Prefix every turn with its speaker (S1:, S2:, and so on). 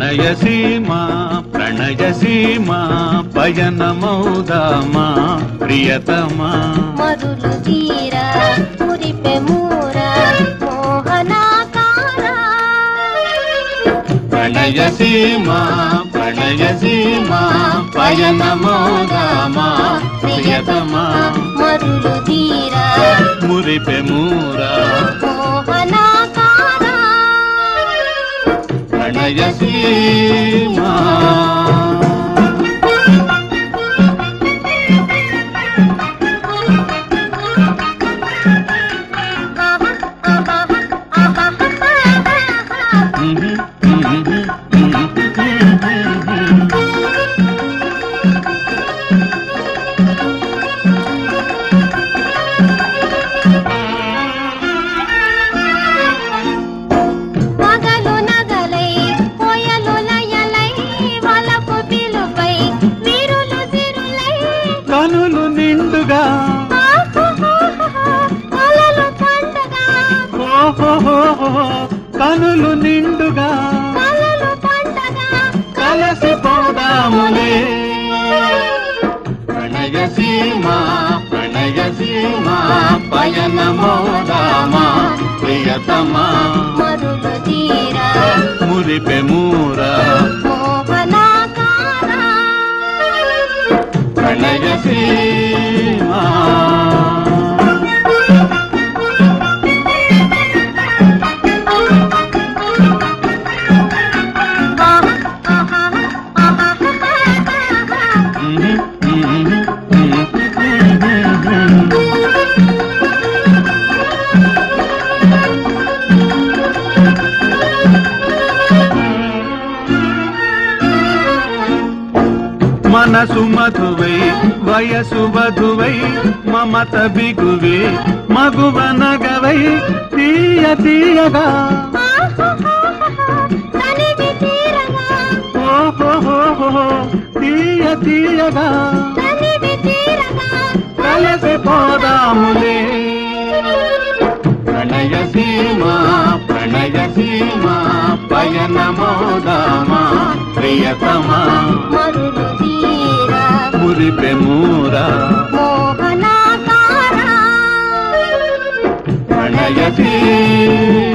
S1: ప్రణయ సీమా ప్రణయ సీమా పయనమౌదామా ప్రియతమా
S2: మరులు తీర మురిపె మూర మోహనాకార
S1: ప్రణయ సీమా ప్రణయ సీమా పయనమౌదామా ప్రియతమా
S2: మరులు తీర
S1: మురిపెమూరా
S2: మోహనాకార
S1: ప్రణయ సీమా
S2: పగలు నగలై కోయలు లయలై వలపు పిలుపై వీరులు సిరులై
S1: కనులు నిండుగా
S2: కలలు పండగ
S1: ఓహోహోహో, కనులు నిండుగా
S2: కలలు పండగ
S1: కలసిపోదాములే ప్రణయ సీమా ప్రణయ సీమా పయనమోదామా ప్రియతమా
S2: మరులు తీర
S1: మురిపెమూరా
S2: మోహనాకార
S1: ప్రణయ సీమా మనసు మధువై వయసు వధువై మమత బిగువే మగువనగవై తీయ తీయగా
S2: తనివి తీరగా
S1: ఓహోహోహో తీయ తీయగా
S2: తనివి తీరగా
S1: కలిసిపోదాములే ప్రణయ సీమా ప్రణయ సీమా పయనమోదామా ప్రియతమా
S2: మరులు తీర
S1: మురిపెమూరా
S2: మోహనాకార
S1: ప్రణయ సీమా